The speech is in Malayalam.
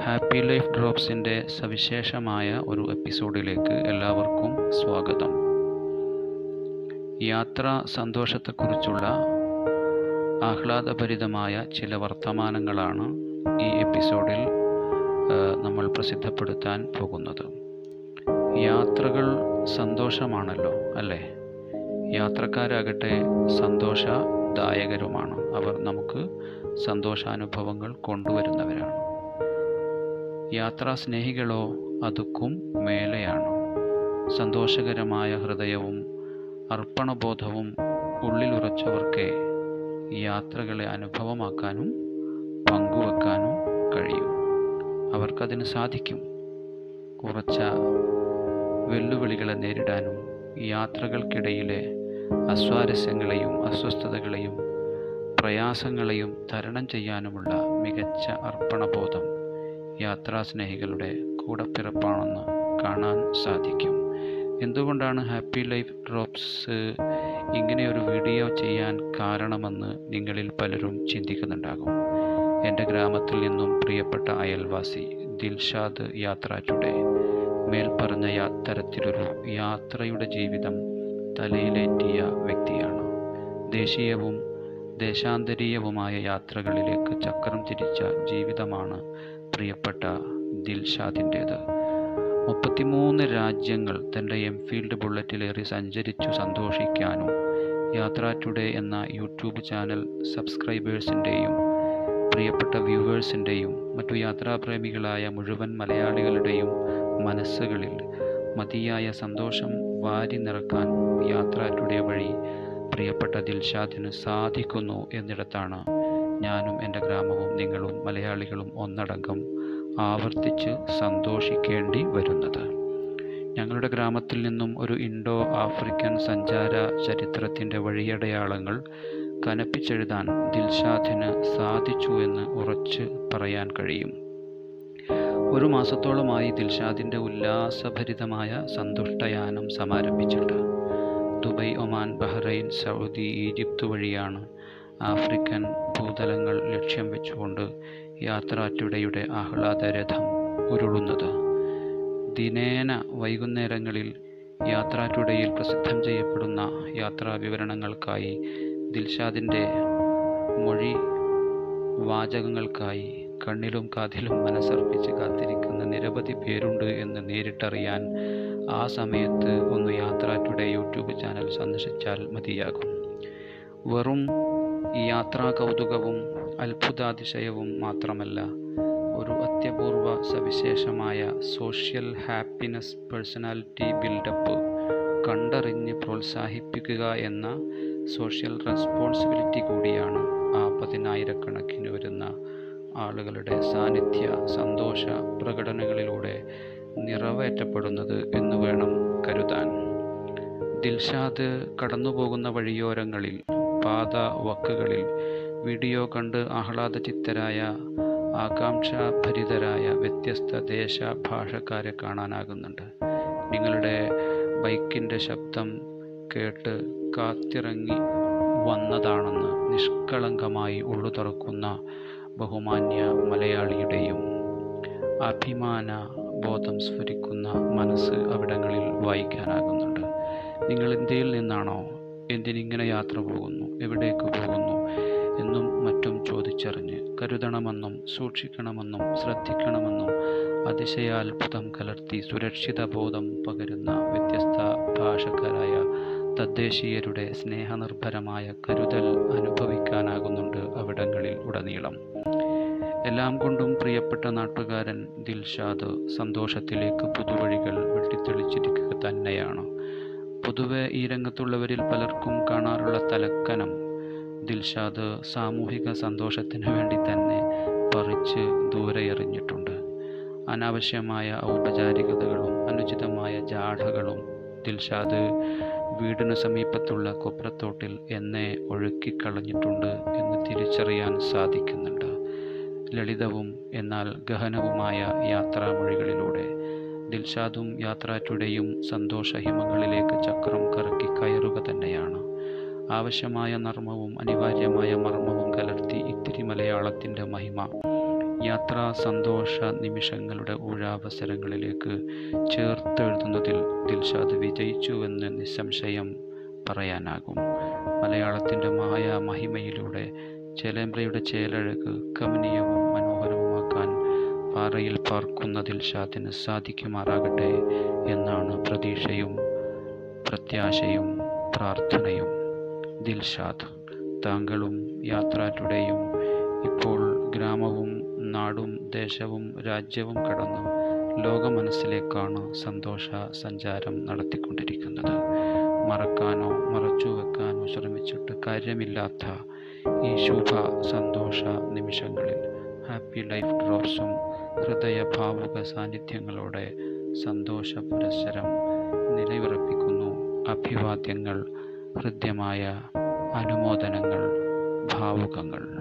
ഹാപ്പി ലൈഫ് ഡ്രോപ്സിൻ്റെ സവിശേഷമായ ഒരു എപ്പിസോഡിലേക്ക് എല്ലാവർക്കും സ്വാഗതം യാത്രാ സന്തോഷത്തെക്കുറിച്ചുള്ള ആഹ്ലാദഭരിതമായ ചില വർത്തമാനങ്ങളാണ് ഈ എപ്പിസോഡിൽ ആ, നമ്മൾ പ്രസിദ്ധപ്പെടുത്താൻ പോകുന്നത് യാത്രകൾ സന്തോഷമാണല്ലോ അല്ലേ യാത്രക്കാരാകട്ടെ സന്തോഷദായകരുമാണ് അവർ നമുക്ക് സന്തോഷാനുഭവങ്ങൾ കൊണ്ടുവരുന്നവരാണ് യാത്രാ സ്നേഹികളോ അതുക്കും മേലെയാണ് സന്തോഷകരമായ ഹൃദയവും അർപ്പണബോധവും ഉള്ളിലുറച്ചവർക്കേ യാത്രകളെ അനുഭവമാക്കാനും പങ്കുവെക്കാനും കഴിയും അവർക്കതിന് സാധിക്കും ഉറച്ച വെല്ലുവിളികളെ നേരിടാനും യാത്രകൾക്കിടയിലെ അസ്വാരസ്യങ്ങളെയും അസ്വസ്ഥതകളെയും പ്രയാസങ്ങളെയും തരണം ചെയ്യാനുമുള്ള മികച്ച അർപ്പണബോധം യാത്രാസ്നേഹികളുടെ കൂടപ്പിറപ്പാണെന്ന് കാണാൻ സാധിക്കും എന്തുകൊണ്ടാണ് ഹാപ്പി ലൈഫ് ഡ്രോപ്സ് ഇങ്ങനെയൊരു വീഡിയോ ചെയ്യാൻ കാരണമെന്ന് നിങ്ങളിൽ പലരും ചിന്തിക്കുന്നുണ്ടാകും എൻ്റെ ഗ്രാമത്തിൽ നിന്നും പ്രിയപ്പെട്ട അയൽവാസി ദിൽഷാദ് യാത്ര ടുഡേ മേൽപ്പറഞ്ഞ യാ- തരത്തിലൊരു യാത്രയുടെ ജീവിതം തലയിലേറ്റിയ വ്യക്തിയാണ് ദേശീയവും ദേശാന്തരീയവുമായ യാത്രകളിലേക്ക് ചക്രം തിരിച്ച ജീവിതമാണ് പ്രിയപ്പെട്ട ദിൽഷാദിൻ്റേത് മുപ്പത്തിമൂന്ന് രാജ്യങ്ങൾ തൻ്റെ എംഫീൽഡ് ബുള്ളറ്റിലേറി സഞ്ചരിച്ചു സന്തോഷിക്കാനും യാത്ര ടുഡേ എന്ന യൂട്യൂബ് ചാനൽ സബ്സ്ക്രൈബേഴ്സിൻ്റെയും പ്രിയപ്പെട്ട വ്യൂവേഴ്സിൻ്റെയും മറ്റു യാത്രാപ്രേമികളായ മുഴുവൻ മലയാളികളുടെയും മനസ്സുകളിൽ മതിയായ സന്തോഷം വാരി നിറക്കാൻ യാത്ര ടുഡേ വഴി പ്രിയപ്പെട്ട ദിൽഷാദിന് സാധിക്കുന്നു എന്നിടത്താണ് ഞാനും എൻ്റെ ഗ്രാമവും നിങ്ങളും മലയാളികളും ഒന്നടങ്കം ആവർത്തിച്ച് സന്തോഷിക്കേണ്ടി വരുന്നത് ഞങ്ങളുടെ ഗ്രാമത്തിൽ നിന്നും ഒരു ഇൻഡോ ആഫ്രിക്കൻ സഞ്ചാര ചരിത്രത്തിൻ്റെ വഴിയടയാളങ്ങൾ കനപ്പിച്ചെഴുതാൻ ദിൽഷാദിന് സാധിച്ചു എന്ന് ഉറച്ച് പറയാൻ കഴിയും ഒരു മാസത്തോളമായി ദിൽഷാദിൻ്റെ ഉല്ലാസഭരിതമായ സന്തുഷ്ടയാനം സമാരംഭിച്ചിട്ട് Dubai Oman Bahrain Saudi Egypt വഴിയാണ് ആഫ്രിക്കൻ ഭൂതലങ്ങൾ ലക്ഷ്യം വെച്ചുകൊണ്ട് യാത്രാറ്റുടയുടെ ആഹ്ലാദരഥം ഉരുളുന്നത് ദിനേന വൈകുന്നേരങ്ങളിൽ യാത്രാറ്റുടയിൽ പ്രസിദ്ധം ചെയ്യപ്പെടുന്ന യാത്രാ വിവരണങ്ങൾക്കായി ദിൽഷാദിൻ്റെ മൊഴി വാചകങ്ങൾക്കായി കണ്ണിലും കാതിലും മനസ്സർപ്പിച്ച് കാത്തിരിക്കുന്ന നിരവധി പേരുണ്ട് എന്ന് നേരിട്ടറിയാൻ ആ സമയത്ത് ഒന്ന് യാത്രാ ടുഡേ യൂട്യൂബ് ചാനൽ സന്ദർശിച്ചാൽ മതിയാകും വെറും യാത്രാ കൗതുകവും അത്ഭുതാതിശയവും മാത്രമല്ല ഒരു അത്യപൂർവ സവിശേഷമായ സോഷ്യൽ ഹാപ്പിനെസ് പേഴ്സണാലിറ്റി ബിൽഡപ്പ് കണ്ടറിഞ്ഞ് പ്രോത്സാഹിപ്പിക്കുക എന്ന സോഷ്യൽ റെസ്പോൺസിബിലിറ്റി കൂടിയാണ് ആ പതിനായിരക്കണക്കിന് വരുന്ന ആളുകളുടെ സാന്നിധ്യ സന്തോഷ പ്രകടനങ്ങളിലൂടെ നിറവേറ്റപ്പെടുന്നത് എന്ന് വേണം കരുതാൻ ദിൽഷാദ് കടന്നുപോകുന്ന വഴിയോരങ്ങളിൽ പാത വക്കുകളിൽ വീഡിയോ കണ്ട് ആഹ്ലാദചിത്തരായ ആകാംക്ഷാഭരിതരായ വ്യത്യസ്ത ദേശ ഭാഷക്കാരെ കാണാനാകുന്നുണ്ട് നിങ്ങളുടെ ബൈക്കിൻ്റെ ശബ്ദം കേട്ട് കാത്തിറങ്ങി വന്നതാണെന്ന് നിഷ്കളങ്കമായി ഉള്ളു തുറക്കുന്ന ബഹുമാന്യ മലയാളിയുടെയും അഭിമാന ബോധം സ്ഫുരിക്കുന്ന മനസ്സ് അവിടങ്ങളിൽ വായിക്കാനാകുന്നുണ്ട് നിങ്ങൾ ഇന്ത്യയിൽ നിന്നാണോ എന്തിനിങ്ങനെ യാത്ര പോകുന്നു എവിടേക്ക് പോകുന്നു എന്നും മറ്റും ചോദിച്ചറിഞ്ഞ് കരുതണമെന്നും സൂക്ഷിക്കണമെന്നും ശ്രദ്ധിക്കണമെന്നും അതിശയാത്ഭുതം കലർത്തി സുരക്ഷിത ബോധം പകരുന്ന വ്യത്യസ്ത ഭാഷക്കാരായ തദ്ദേശീയരുടെ സ്നേഹനിർഭരമായ കരുതൽ അനുഭവിക്കാനാകുന്നുണ്ട് അവിടങ്ങളിൽ ഉടനീളം എല്ലാം കൊണ്ടും പ്രിയപ്പെട്ട നാട്ടുകാരൻ ദിൽഷാദ് സന്തോഷത്തിലേക്ക് പുതുവഴികൾ വെട്ടിത്തെളിച്ചിരിക്കുക തന്നെയാണ് പൊതുവെ ഈ രംഗത്തുള്ളവരിൽ പലർക്കും കാണാറുള്ള തലക്കനം ദിൽഷാദ് സാമൂഹിക സന്തോഷത്തിന് വേണ്ടി തന്നെ പറിച്ച് ദൂരെ എറിഞ്ഞിട്ടുണ്ട് അനാവശ്യമായ ഔപചാരികതകളും അനുചിതമായ ജാഠകളും ദിൽഷാദ് വീടിനു സമീപത്തുള്ള കൊപ്രത്തോട്ടിൽ എന്നെ ഒഴുക്കിക്കളഞ്ഞിട്ടുണ്ട് എന്ന് തിരിച്ചറിയാൻ സാധിക്കുന്നുണ്ട് ലളിതവും എന്നാൽ ഗഹനവുമായ യാത്രാമൊഴികളിലൂടെ ദിൽഷാദും യാത്രാ ടുഡേയും സന്തോഷഹിമങ്ങളിലേക്ക് ചക്രം കറക്കി കയറുക തന്നെയാണ് ആവശ്യമായ നർമ്മവും അനിവാര്യമായ മർമ്മവും കലർത്തി ഇത്തിരി മലയാളത്തിൻ്റെ മഹിമ യാത്രാ സന്തോഷ നിമിഷങ്ങളുടെ ഊഴാവസരങ്ങളിലേക്ക് ചേർത്തെഴുതുന്നതിൽ ദിൽഷാദ് വിജയിച്ചുവെന്ന് നിസ്സംശയം പറയാനാകും മലയാളത്തിൻ്റെ മായ മഹിമയിലൂടെ ചേലേമ്പ്രയുടെ ചേലഴക് കമനീയവും മനോഹരവുമാക്കാൻ പാറയിൽ പാർക്കുന്ന ദിൽഷാദിന് സാധിക്കുമാറാകട്ടെ എന്നാണ് പ്രതീക്ഷയും പ്രത്യാശയും പ്രാർത്ഥനയും ദിൽഷാദ് താങ്കളും യാത്രാറ്റുടെയും ഇപ്പോൾ ഗ്രാമവും നാടും ദേശവും രാജ്യവും കടന്ന് ലോക മനസ്സിലേക്കാണ് സന്തോഷ സഞ്ചാരം നടത്തിക്കൊണ്ടിരിക്കുന്നത് മറക്കാനോ മറച്ചു വെക്കാനോ ശ്രമിച്ചിട്ട് കാര്യമില്ലാത്ത ഈ ശുഭ സന്തോഷ നിമിഷങ്ങളിൽ ഹാപ്പി ലൈഫ് ഡ്രോപ്സും ഹൃദയ ഭാവുക സാന്നിധ്യങ്ങളോടെ സന്തോഷ പുരസ്സരം നിലയുറപ്പിക്കുന്നു അഭിവാദ്യങ്ങൾ ഹൃദ്യമായ അനുമോദനങ്ങൾ ഭാവുകങ്ങൾ